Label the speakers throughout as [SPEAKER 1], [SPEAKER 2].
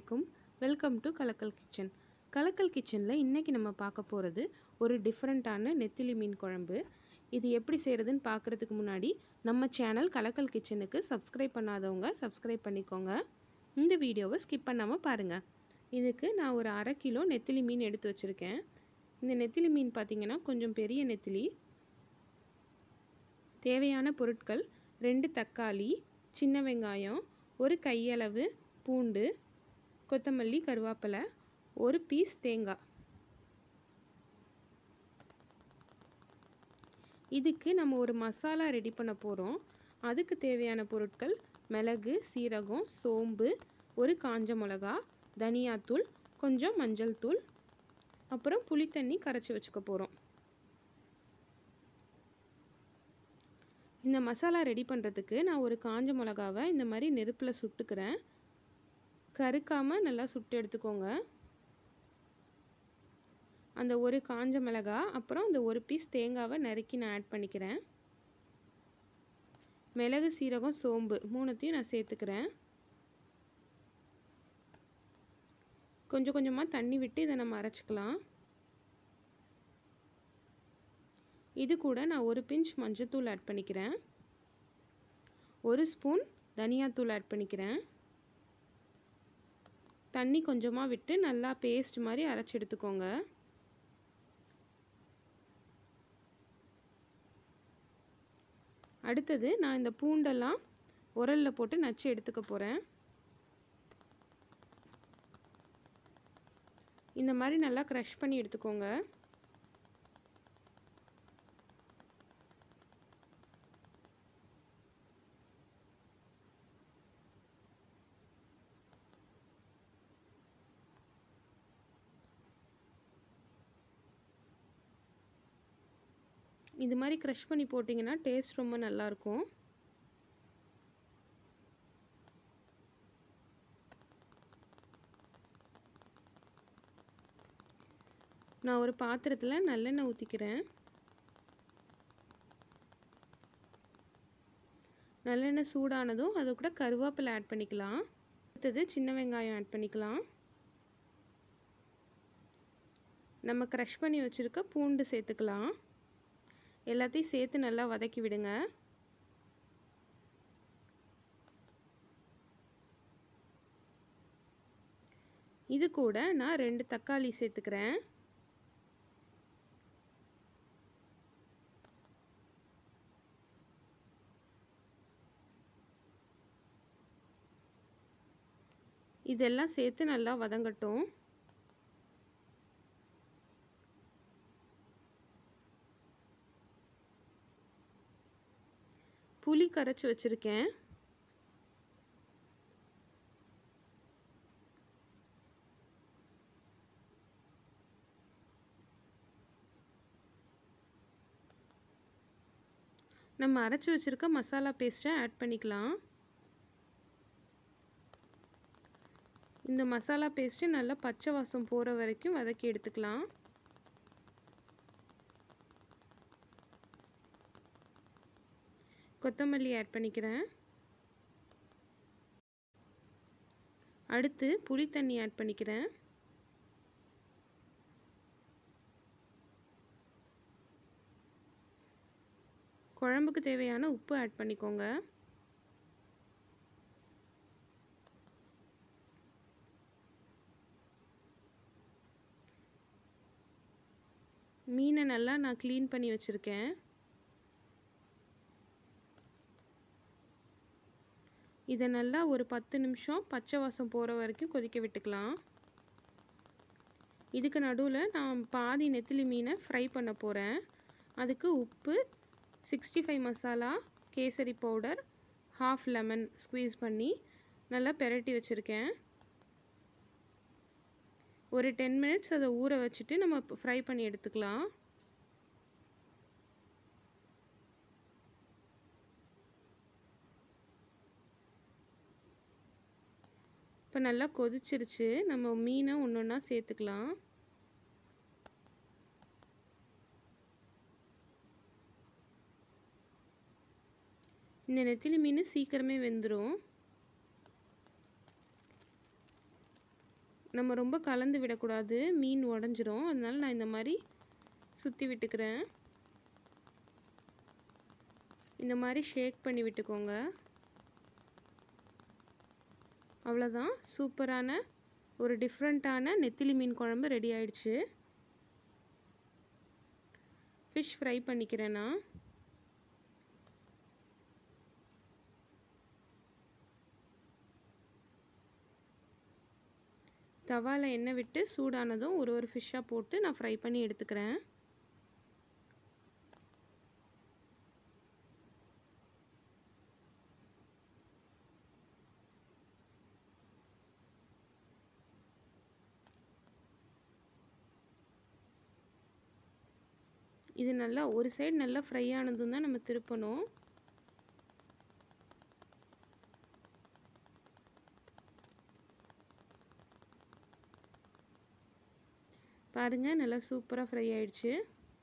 [SPEAKER 1] அலைக்கும் welcome to கலக்கல் kitchen கலக்கல் கிச்சனில் இன்றைக்கி நம்ம பார்க்க போகிறது ஒரு டிஃப்ரெண்ட்டான நெத்திலி மீன் குழம்பு இது எப்படி செய்கிறதுன்னு பார்க்குறதுக்கு முன்னாடி நம்ம சேனல் கலக்கல் கிச்சனுக்கு சப்ஸ்கிரைப் பண்ணாதவங்க சப்ஸ்கிரைப் பண்ணிக்கோங்க இந்த வீடியோவை ஸ்கிப் பண்ணாமல் பாருங்கள் இதுக்கு நான் ஒரு அரை கிலோ நெத்திலி மீன் எடுத்து வச்சுருக்கேன் இந்த நெத்திலி மீன் பார்த்திங்கன்னா கொஞ்சம் பெரிய நெத்திலி தேவையான பொருட்கள் ரெண்டு தக்காளி சின்ன வெங்காயம் ஒரு கையளவு பூண்டு கொத்தமல்லி கருவேப்பிலை ஒரு பீஸ் தேங்காய் இதுக்கு நம்ம ஒரு மசாலா ரெடி பண்ண போகிறோம் அதுக்கு தேவையான பொருட்கள் மிளகு சீரகம் சோம்பு ஒரு காஞ்ச மிளகா தனியாத்தூள் கொஞ்சம் மஞ்சள் தூள் அப்புறம் புளித்தண்ணி கரைச்சி வச்சுக்க போகிறோம் இந்த மசாலா ரெடி பண்ணுறதுக்கு நான் ஒரு காஞ்ச மிளகாவை இந்த மாதிரி நெருப்பில் சுட்டுக்கிறேன் கருக்காமல் நல்லா சுட்டு எடுத்துக்கோங்க அந்த ஒரு காஞ்ச மிளகா அப்புறம் அந்த ஒரு பீஸ் தேங்காவை நறுக்கி நான் ஆட் பண்ணிக்கிறேன் மிளகு சீரகம் சோம்பு மூணுத்தையும் நான் சேர்த்துக்கிறேன் கொஞ்சம் கொஞ்சமாக தண்ணி விட்டு இதை நம்ம அரைச்சிக்கலாம் இது கூட நான் ஒரு பிஞ்ச் மஞ்சத்தூள் ஆட் பண்ணிக்கிறேன் ஒரு ஸ்பூன் தனியாத்தூள் ஆட் பண்ணிக்கிறேன் தண்ணி கொஞ்சமாக விட்டு நல்லா பேஸ்ட் மாதிரி அரைச்சி எடுத்துக்கோங்க அடுத்தது நான் இந்த பூண்டெல்லாம் உரலில் போட்டு நச்சு எடுத்துக்க போகிறேன் இந்த மாதிரி நல்லா க்ரஷ் பண்ணி எடுத்துக்கோங்க இது மாதிரி க்ரஷ் பண்ணி போட்டிங்கன்னா டேஸ்ட் ரொம்ப நல்லாயிருக்கும் நான் ஒரு பாத்திரத்தில் நல்லெண்ணெய் ஊற்றிக்கிறேன் நல்லெண்ணெய் சூடானதும் அது கூட கருவேப்பிலை ஆட் பண்ணிக்கலாம் அடுத்தது சின்ன வெங்காயம் ஆட் பண்ணிக்கலாம் நம்ம க்ரஷ் பண்ணி வச்சுருக்க பூண்டு சேர்த்துக்கலாம் எல்லாத்தையும் சேர்த்து நல்லா வதக்கி விடுங்க இது கூட நான் ரெண்டு தக்காளி சேர்த்துக்கிறேன் இதெல்லாம் சேர்த்து நல்லா வதங்கட்டும் புளி கரைச்சி வச்சுருக்கேன் நம்ம அரைச்சி வச்சுருக்க மசாலா பேஸ்ட்டை ஆட் பண்ணிக்கலாம் இந்த மசாலா பேஸ்ட்டு நல்லா பச்சை வாசம் போகிற வரைக்கும் வதக்கி எடுத்துக்கலாம் கொத்தமல்லி ஆட் பண்ணிக்கிறேன் அடுத்து புளி தண்ணி ஆட் பண்ணிக்கிறேன் குழம்புக்கு தேவையான உப்பு ஆட் பண்ணிக்கோங்க மீனை நல்லா நான் க்ளீன் பண்ணி வச்சுருக்கேன் இதை நல்லா ஒரு பத்து நிமிஷம் பச்சை வாசம் போகிற வரைக்கும் கொதிக்க விட்டுக்கலாம் இதுக்கு நடுவில் நான் பாதி நெத்திலி மீனை ஃப்ரை பண்ண போகிறேன் அதுக்கு உப்பு சிக்ஸ்டி ஃபைவ் மசாலா கேசரி பவுடர் ஹாஃப் லெமன் ஸ்க்வீஸ் பண்ணி நல்லா பெரட்டி வச்சுருக்கேன் ஒரு டென் மினிட்ஸ் அதை ஊற வச்சுட்டு நம்ம ஃப்ரை பண்ணி எடுத்துக்கலாம் இப்போ நல்லா கொதிச்சிருச்சு நம்ம மீனை ஒன்று ஒன்றா சேர்த்துக்கலாம் இந்த நெத்திலி மீன் சீக்கிரமே வெந்துடும் நம்ம ரொம்ப கலந்து விடக்கூடாது மீன் உடஞ்சிரும் அதனால நான் இந்த மாதிரி சுற்றி விட்டுக்கிறேன் இந்த மாதிரி ஷேக் பண்ணி விட்டுக்கோங்க அவ்வளோதான் சூப்பரான ஒரு டிஃப்ரெண்ட்டான நெத்திலி மீன் குழம்பு ரெடி ஆயிடுச்சு ஃபிஷ் ஃப்ரை பண்ணிக்கிறேன் நான் தவாவில் எண்ணெய் விட்டு சூடானதும் ஒரு ஒரு ஃபிஷ்ஷாக போட்டு நான் ஃப்ரை பண்ணி எடுத்துக்கிறேன் இது நல்லா ஒரு சைடு நல்லா ஃப்ரை ஆனதும் தான் நம்ம திருப்பணும் பாருங்கள் நல்லா சூப்பராக ஃப்ரை ஆயிடுச்சு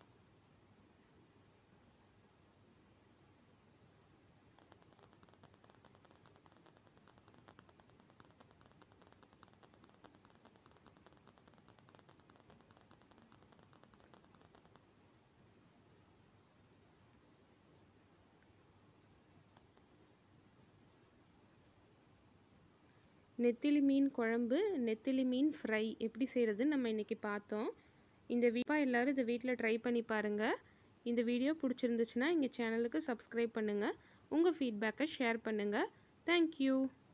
[SPEAKER 1] நெத்திலி மீன் குழம்பு நெத்திலி மீன் ஃப்ரை எப்படி செய்கிறதுன்னு நம்ம இன்றைக்கி பார்த்தோம் இந்த வீப்பா எல்லோரும் இதை வீட்டில் ட்ரை பண்ணி பாருங்கள் இந்த வீடியோ பிடிச்சிருந்துச்சுன்னா எங்கள் சேனலுக்கு சப்ஸ்கிரைப் பண்ணுங்கள் உங்கள் ஃபீட்பேக்கை ஷேர் பண்ணுங்கள் தேங்க்யூ